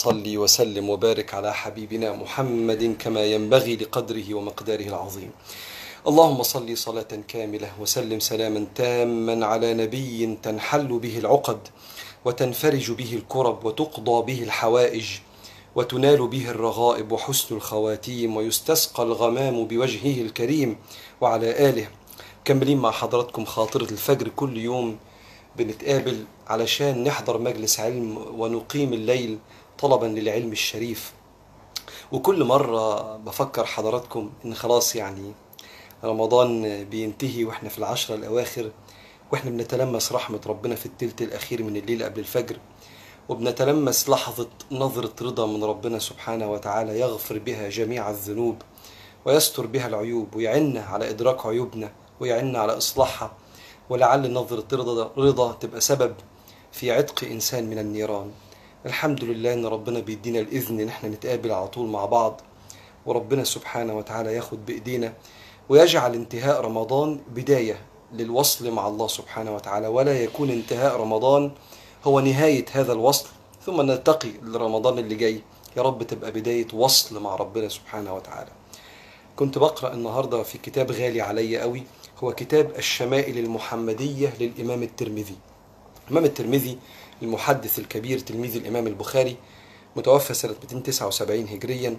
صل وسلم وبارك على حبيبنا محمد كما ينبغي لقدره ومقداره العظيم اللهم صل صلاة كاملة وسلم سلاما تاما على نبي تنحل به العقد وتنفرج به الكرب وتقضى به الحوائج وتنال به الرغائب وحسن الخواتيم ويستسقى الغمام بوجهه الكريم وعلى آله كملين مع حضراتكم خاطرة الفجر كل يوم بنتقابل علشان نحضر مجلس علم ونقيم الليل طلبا للعلم الشريف وكل مرة بفكر حضراتكم إن خلاص يعني رمضان بينتهي وإحنا في العشرة الأواخر وإحنا بنتلمس رحمة ربنا في التلت الأخير من الليل قبل الفجر وبنتلمس لحظة نظرة رضا من ربنا سبحانه وتعالى يغفر بها جميع الذنوب ويستر بها العيوب ويعنا على إدراك عيوبنا ويعنا على إصلاحها ولعل نظرة رضا, رضا تبقى سبب في عتق إنسان من النيران الحمد لله إن ربنا بيدينا الإذن إن احنا نتقابل على طول مع بعض وربنا سبحانه وتعالى ياخد بإيدينا ويجعل انتهاء رمضان بداية للوصل مع الله سبحانه وتعالى ولا يكون انتهاء رمضان هو نهاية هذا الوصل ثم نلتقي لرمضان اللي جاي يا رب تبقى بداية وصل مع ربنا سبحانه وتعالى كنت بقرأ النهاردة في كتاب غالي علي قوي هو كتاب الشمائل المحمدية للإمام الترمذي الإمام الترمذي المحدث الكبير تلميذ الإمام البخاري متوفى سنة 279 هجريا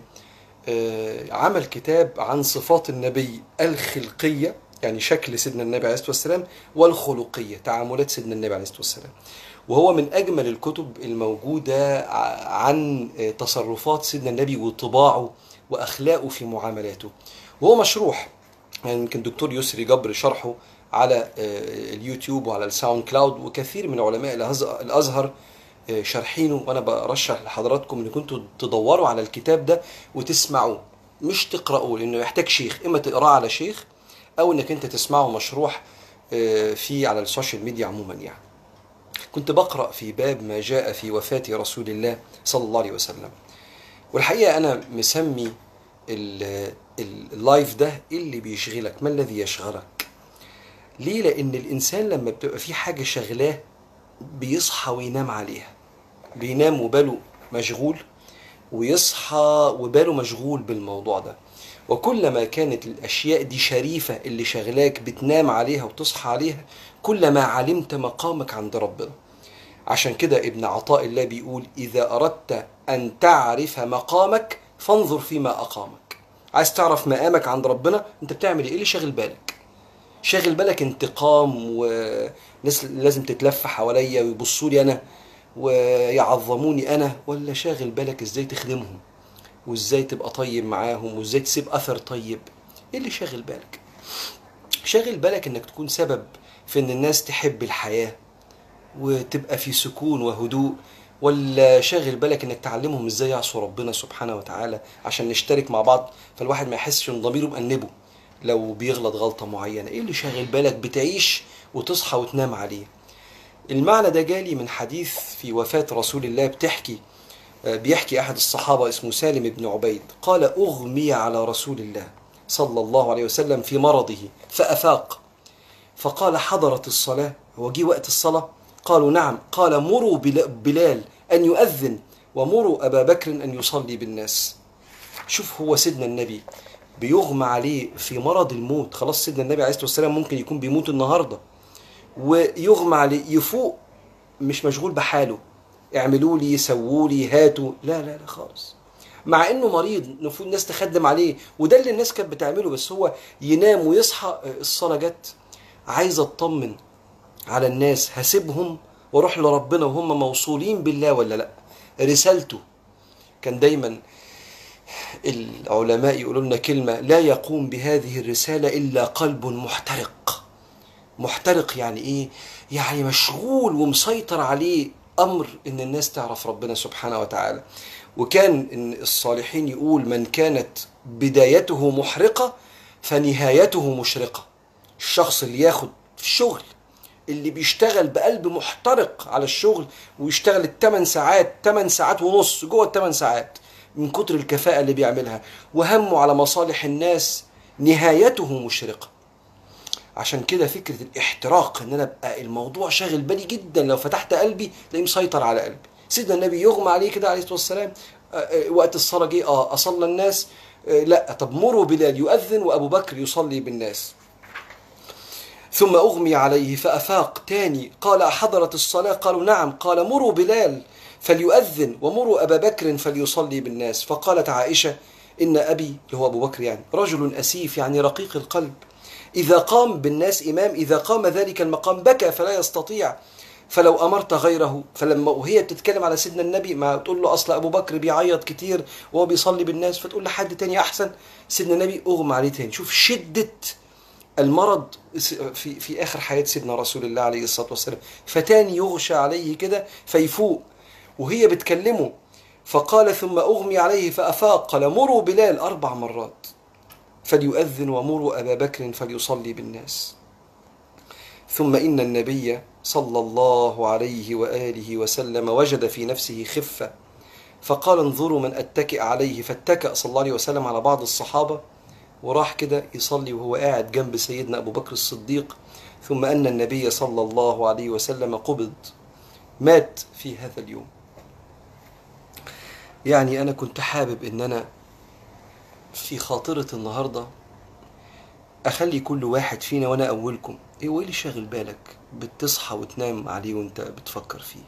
عمل كتاب عن صفات النبي الخلقية يعني شكل سيدنا النبي عليه الصلاة والسلام والخلقية تعاملات سيدنا النبي عليه الصلاة والسلام وهو من أجمل الكتب الموجودة عن تصرفات سيدنا النبي وطباعه وأخلاقه في معاملاته وهو مشروح يعني يمكن دكتور يسري جبر شرحه على اليوتيوب وعلى الساوند كلاود وكثير من علماء الازهر شارحينه وانا برشح لحضراتكم ان كنتوا تدوروا على الكتاب ده وتسمعوه مش تقرأوه لانه يحتاج شيخ اما تقراه على شيخ او انك انت تسمعه مشروح فيه على السوشيال ميديا عموما يعني كنت بقرأ في باب ما جاء في وفاة رسول الله صلى الله عليه وسلم والحقيقة أنا مسمي اللايف ده اللي بيشغلك ما الذي يشغلك ليه لان الانسان لما بتبقى في حاجه شغلاه بيصحى وينام عليها بينام وباله مشغول ويصحى وباله مشغول بالموضوع ده وكلما كانت الاشياء دي شريفه اللي شغلاك بتنام عليها وتصحى عليها كلما علمت مقامك عند ربنا عشان كده ابن عطاء الله بيقول اذا اردت ان تعرف مقامك فانظر فيما اقامك عايز تعرف مقامك عند ربنا انت بتعمل ايه اللي شاغل بالك شاغل بالك انتقام وناس لازم تتلف حواليا ويبصوا لي انا ويعظموني انا ولا شاغل بالك ازاي تخدمهم وازاي تبقى طيب معاهم وازاي تسيب اثر طيب ايه اللي شاغل بالك شاغل بالك انك تكون سبب في ان الناس تحب الحياه وتبقى في سكون وهدوء ولا شاغل بالك انك تعلمهم ازاي يعصوا ربنا سبحانه وتعالى عشان نشترك مع بعض فالواحد ما يحسش ان ضميره مأنبه لو بيغلط غلطة معينة ايه اللي شاغل بالك بتعيش وتصحى وتنام عليه المعنى ده جالي من حديث في وفاة رسول الله بتحكي بيحكي أحد الصحابة اسمه سالم بن عبيد قال أغمي على رسول الله صلى الله عليه وسلم في مرضه فأفاق فقال حضرت الصلاة هو جه وقت الصلاة قالوا نعم قال مروا بلال أن يؤذن ومروا أبا بكر أن يصلي بالناس شوف هو سيدنا النبي بيغمى عليه في مرض الموت خلاص سيدنا النبي عليه الصلاه والسلام ممكن يكون بيموت النهارده ويغمى عليه يفوق مش مشغول بحاله اعملوا لي سووا لي هاتوا لا لا لا خالص مع انه مريض المفروض الناس تخدم عليه وده اللي الناس كانت بتعمله بس هو ينام ويصحى الصلاه جت عايز اطمن على الناس هسيبهم واروح لربنا وهم موصولين بالله ولا لا رسالته كان دايما العلماء يقولوا لنا كلمة لا يقوم بهذه الرسالة إلا قلب محترق محترق يعني إيه؟ يعني مشغول ومسيطر عليه أمر إن الناس تعرف ربنا سبحانه وتعالى وكان إن الصالحين يقول من كانت بدايته محرقة فنهايته مشرقة الشخص اللي ياخد في الشغل اللي بيشتغل بقلب محترق على الشغل ويشتغل الثمان ساعات 8 ساعات ونص جوه الثمان ساعات من كتر الكفاءة اللي بيعملها وهمه على مصالح الناس نهايته مشرقة عشان كده فكرة الاحتراق ان انا ابقى الموضوع شاغل بالي جدا لو فتحت قلبي تلاقيه مسيطر على قلبي سيدنا النبي يغمى عليه كده عليه الصلاه والسلام آه، آه، وقت الصلاه جه اه اصلى الناس آه، لا طب مروا بلال يؤذن وابو بكر يصلي بالناس ثم أغمي عليه فأفاق تاني قال أحضرت الصلاة قالوا نعم قال مروا بلال فليؤذن ومروا أبا بكر فليصلي بالناس فقالت عائشة إن أبي اللي هو أبو بكر يعني رجل أسيف يعني رقيق القلب إذا قام بالناس إمام إذا قام ذلك المقام بكى فلا يستطيع فلو أمرت غيره فلما وهي بتتكلم على سيدنا النبي ما تقول له أصل أبو بكر بيعيط كتير وهو بيصلي بالناس فتقول لحد تاني أحسن سيدنا النبي أغمى عليه تاني شوف شدة المرض في في اخر حياه سيدنا رسول الله عليه الصلاه والسلام فتاني يغشى عليه كده فيفوق وهي بتكلمه فقال ثم اغمي عليه فافاق قال مروا بلال اربع مرات فليؤذن ومروا ابا بكر فليصلي بالناس ثم ان النبي صلى الله عليه واله وسلم وجد في نفسه خفه فقال انظروا من اتكئ عليه فاتكأ صلى الله عليه وسلم على بعض الصحابه وراح كده يصلي وهو قاعد جنب سيدنا أبو بكر الصديق ثم أن النبي صلى الله عليه وسلم قبض مات في هذا اليوم يعني أنا كنت حابب إن أنا في خاطرة النهاردة أخلي كل واحد فينا وأنا أولكم إيه وإيه اللي شاغل بالك بتصحى وتنام عليه وأنت بتفكر فيه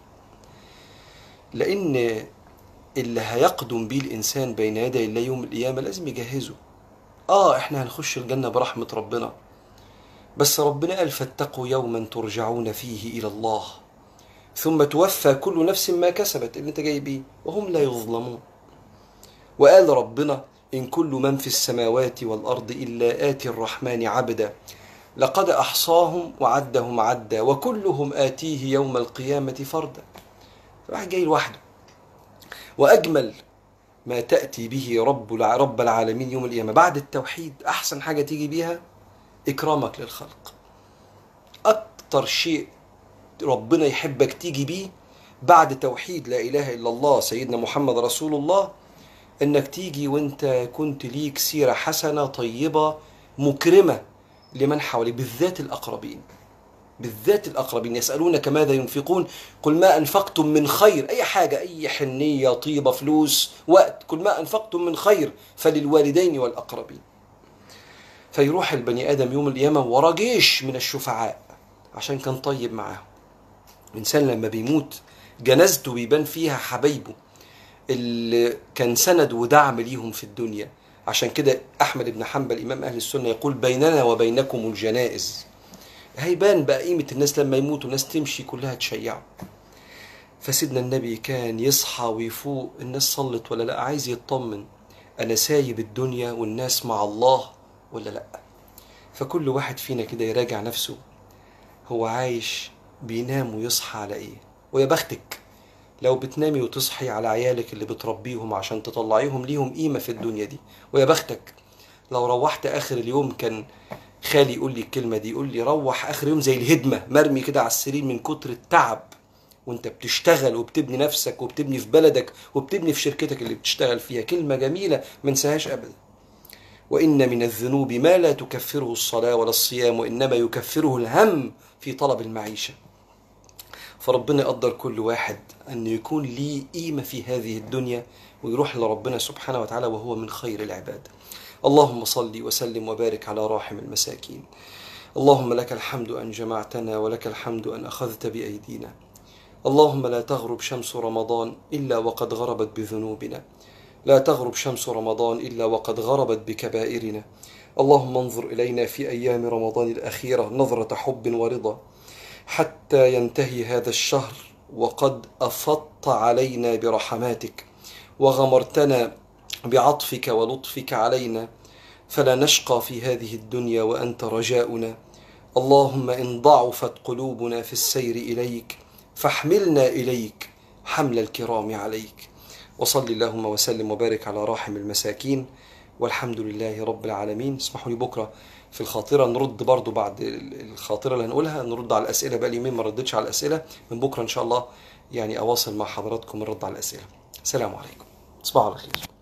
لأن اللي هيقدم بيه الإنسان بين يدي الله يوم القيامة لازم يجهزه اه احنا هنخش الجنة برحمة ربنا بس ربنا قال فاتقوا يوما ترجعون فيه الى الله ثم توفى كل نفس ما كسبت اللي انت جاي بيه وهم لا يظلمون وقال ربنا ان كل من في السماوات والارض الا اتي الرحمن عبدا لقد احصاهم وعدهم عدا وكلهم اتيه يوم القيامه فردا واحد جاي لوحده واجمل ما تأتي به رب رب العالمين يوم القيامة بعد التوحيد أحسن حاجة تيجي بيها إكرامك للخلق أكتر شيء ربنا يحبك تيجي بيه بعد توحيد لا إله إلا الله سيدنا محمد رسول الله إنك تيجي وإنت كنت ليك سيرة حسنة طيبة مكرمة لمن حواليك بالذات الأقربين بالذات الأقربين يسألونك ماذا ينفقون قل ما أنفقتم من خير أي حاجة أي حنية طيبة فلوس وقت كل ما أنفقتم من خير فللوالدين والأقربين فيروح البني آدم يوم القيامة ورا جيش من الشفعاء عشان كان طيب معاهم الإنسان لما بيموت جنازته بيبان فيها حبايبه اللي كان سند ودعم ليهم في الدنيا عشان كده أحمد بن حنبل إمام أهل السنة يقول بيننا وبينكم الجنائز هيبان بقى قيمة الناس لما يموتوا الناس تمشي كلها تشيعه فسيدنا النبي كان يصحى ويفوق الناس صلت ولا لا عايز يطمن أنا سايب الدنيا والناس مع الله ولا لا فكل واحد فينا كده يراجع نفسه هو عايش بينام ويصحى على ايه ويا بختك لو بتنامي وتصحي على عيالك اللي بتربيهم عشان تطلعيهم ليهم قيمة في الدنيا دي ويا بختك لو روحت آخر اليوم كان خالي يقول لي الكلمه دي يقول لي روح اخر يوم زي الهدمه مرمي كده على السرير من كتر التعب وانت بتشتغل وبتبني نفسك وبتبني في بلدك وبتبني في شركتك اللي بتشتغل فيها كلمه جميله ما انساهاش ابدا وان من الذنوب ما لا تكفره الصلاه ولا الصيام وانما يكفره الهم في طلب المعيشه فربنا يقدر كل واحد أن يكون ليه قيمة في هذه الدنيا ويروح لربنا سبحانه وتعالى وهو من خير العباد اللهم صل وسلم وبارك على راحم المساكين اللهم لك الحمد أن جمعتنا ولك الحمد أن أخذت بأيدينا اللهم لا تغرب شمس رمضان إلا وقد غربت بذنوبنا لا تغرب شمس رمضان إلا وقد غربت بكبائرنا اللهم انظر إلينا في أيام رمضان الأخيرة نظرة حب ورضا حتى ينتهي هذا الشهر وقد أفضت علينا برحماتك وغمرتنا بعطفك ولطفك علينا فلا نشقى في هذه الدنيا وانت رجاؤنا اللهم ان ضعفت قلوبنا في السير اليك فاحملنا اليك حمل الكرام عليك وصل اللهم وسلم وبارك على راحم المساكين والحمد لله رب العالمين اسمحوا لي بكره في الخاطره نرد برضو بعد الخاطره اللي هنقولها نرد على الاسئله بقى لي ما ردتش على الاسئله من بكره ان شاء الله يعني اواصل مع حضراتكم الرد على الاسئله سلام عليكم تصبحوا على خير